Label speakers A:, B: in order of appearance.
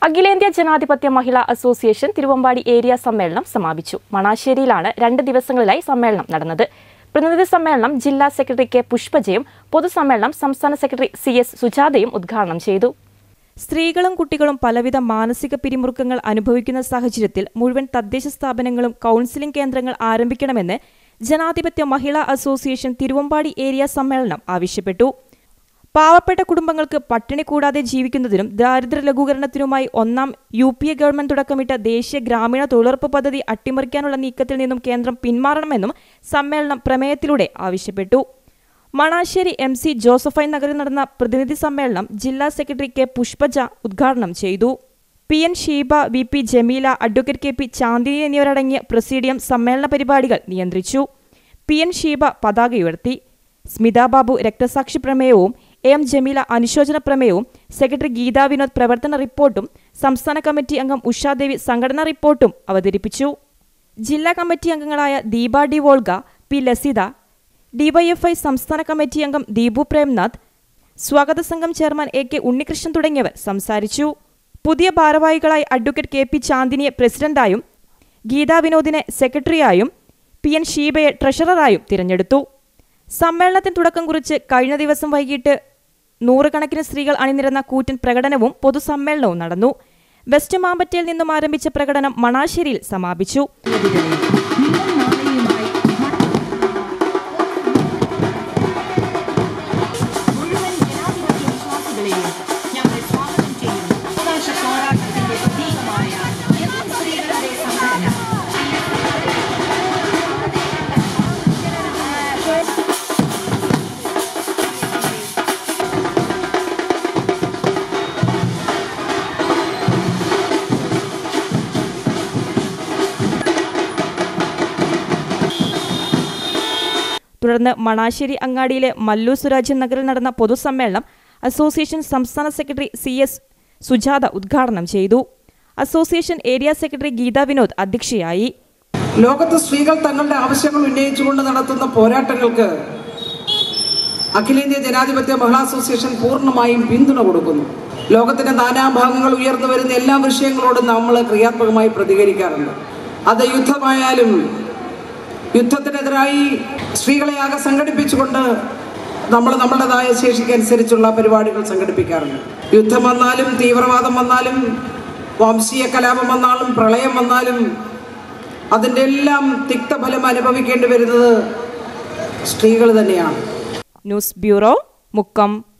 A: അഖിലേന്ത്യാ ജനാധിപത്യ മഹിളാ association Thiruvambady area സമ്മേളനം സമാപിച്ചു മണാശ്ശേരിയിലാണ് രണ്ട് ദിവസങ്ങളിലായി സമ്മേളനം നടന്നത് പ്രതിനിധി സമ്മേളനം ജില്ലാ സെക്രട്ടറി കെ പുഷ്പജയും പൊതുസമ്മേളനം സംസ്ഥാന സെക്രട്ടറി സി എസ് സുജാതയും ഉദ്ഘാടനം ചെയ്തു സ്ത്രീകളും കുട്ടികളും പലവിധ മാനസിക പിരിമുറുക്കങ്ങൾ അനുഭവിക്കുന്ന സാഹചര്യത്തിൽ മുഴുവൻ തദ്ദേശ സ്ഥാപനങ്ങളും കൌൺസിലിംഗ് കേന്ദ്രങ്ങൾ ആരംഭിക്കണമെന്ന് ജനാധിപത്യ മഹിളാ അസോസിയേഷൻ തിരുവമ്പാടി ഏരിയ സമ്മേളനം ആവശ്യപ്പെട്ടു പാവപ്പെട്ട കുടുംബങ്ങൾക്ക് പട്ടിണി കൂടാതെ ജീവിക്കുന്നതിനും ദാരിദ്ര്യ ലഘൂകരണത്തിനുമായി ഒന്നാം യു പി എ ഗവൺമെന്റ് തുടക്കമിട്ട ദേശീയ ഗ്രാമീണ തൊഴിലുറപ്പ് പദ്ധതി അട്ടിമറിക്കാനുള്ള നീക്കത്തിൽ നിന്നും കേന്ദ്രം പിന്മാറണമെന്നും സമ്മേളനം പ്രമേയത്തിലൂടെ ആവശ്യപ്പെട്ടു മണാശ്ശേരി എം സി ജോസഫൈൻ നഗറിൽ നടന്ന പ്രതിനിധി സമ്മേളനം ജില്ലാ സെക്രട്ടറി കെ പുഷ്പജ ഉദ്ഘാടനം ചെയ്തു P N Sheeba V P Jameela advocate K P Chandini presidium പ്രസീഡിയം സമ്മേളന പരിപാടികൾ നിയന്ത്രിച്ചു പി എൻ ഷീബ പതാക ഉയർത്തി സ്മിത ബാബു രക്തസാക്ഷി പ്രമേയവും എ എം ജമീല അനുശോചന പ്രമേയവും സെക്രട്ടറി ഗീതാ വിനോദ് പ്രവർത്തന റിപ്പോർട്ടും സംസ്ഥാന കമ്മിറ്റി അംഗം ഉഷാദേവി സംഘടനാ റിപ്പോർട്ടും അവതരിപ്പിച്ചു ജില്ലാ കമ്മിറ്റി അംഗങ്ങളായ Deepa D Volga P Lasitha DYFI സംസ്ഥാന കമ്മിറ്റി അംഗം ദീപു പ്രേംനാഥ് സ്വാഗത സംഘം ചെയർമാൻ എ കെ ഉണ്ണികൃഷ്ണൻ തുടങ്ങിയവർ സംസാരിച്ചു പുതിയ ഭാരവാഹികളായി അഡ്വക്കേറ്റ് കെ പി ചാന്ദിനിയെ പ്രസിഡന്റായും ഗീതാ വിനോദിനെ സെക്രട്ടറിയായും പി എൻ ഷീബയെ ട്രഷററായും തിരഞ്ഞെടുത്തു സമ്മേളനത്തിന് തുടക്കം കുറിച്ച് കഴിഞ്ഞ ദിവസം വൈകിട്ട് നൂറുകണക്കിന് സ്ത്രീകൾ അണിനിരന്ന കൂറ്റൻ പ്രകടനവും പൊതുസമ്മേളനവും നടന്നു വെസ്റ്റ് മാമ്പറ്റയിൽ നിന്നും ആരംഭിച്ച പ്രകടനം മണാശ്ശേരിയിൽ സമാപിച്ചു
B: നിങ്ങൾ നാളെയുമായി മുഴുവൻ ജനാധിപത്യ വിശ്വാസികളെയും ഞങ്ങൾ സ്വാഗതം ചെയ്യുന്നു അവകാശ പോരാട്ടത്തിന്റെ പ്രതീകമായ എം സ്ത്രീകളുടെ സംഘടന
A: തുടർന്ന് മണാശ്ശേരി അങ്ങാടിയിലെ മല്ലു സുരാജ് നഗറിൽ നടന്ന പൊതുസമ്മേളനം അസോസിയേഷൻ സംസ്ഥാന സെക്രട്ടറി സി എസ് സുജാത ഉദ്ഘാടനം ചെയ്തു association area secretary Geetha Vinod അധ്യക്ഷയായി
C: ലോകത്ത് സ്ത്രീകൾ തങ്ങളുടെ ആവശ്യങ്ങൾ ഉന്നയിച്ചുകൊണ്ട് നടത്തുന്ന പോരാട്ടങ്ങൾക്ക് അഖിലേന്ത്യാ ജനാധിപത്യ മഹിളാ അസോസിയേഷൻ പൂർണ്ണമായും പിന്തുണ കൊടുക്കുന്നു ലോകത്തിന്റെ നാനാഭാഗങ്ങൾ ഉയർന്നു വരുന്ന എല്ലാ വിഷയങ്ങളോടും നമ്മൾ ക്രിയാത്മകമായി പ്രതികരിക്കാറുണ്ട് അത് യുദ്ധമായാലും യുദ്ധത്തിനെതിരായി സ്ത്രീകളെ ആകെ സംഘടിപ്പിച്ചുകൊണ്ട് നമ്മൾ നമ്മുടേതായ ശേഷിക്കനുസരിച്ചുള്ള പരിപാടികൾ സംഘടിപ്പിക്കാറുണ്ട് യുദ്ധം വന്നാലും തീവ്രവാദം വന്നാലും വംശീയ കലാപം വന്നാലും പ്രളയം വന്നാലും അതിൻ്റെ എല്ലാം തിക്തഫലം അനുഭവിക്കേണ്ടി വരുന്നത് സ്ത്രീകൾ തന്നെയാണ്
A: ന്യൂസ് ബ്യൂറോ മുക്കം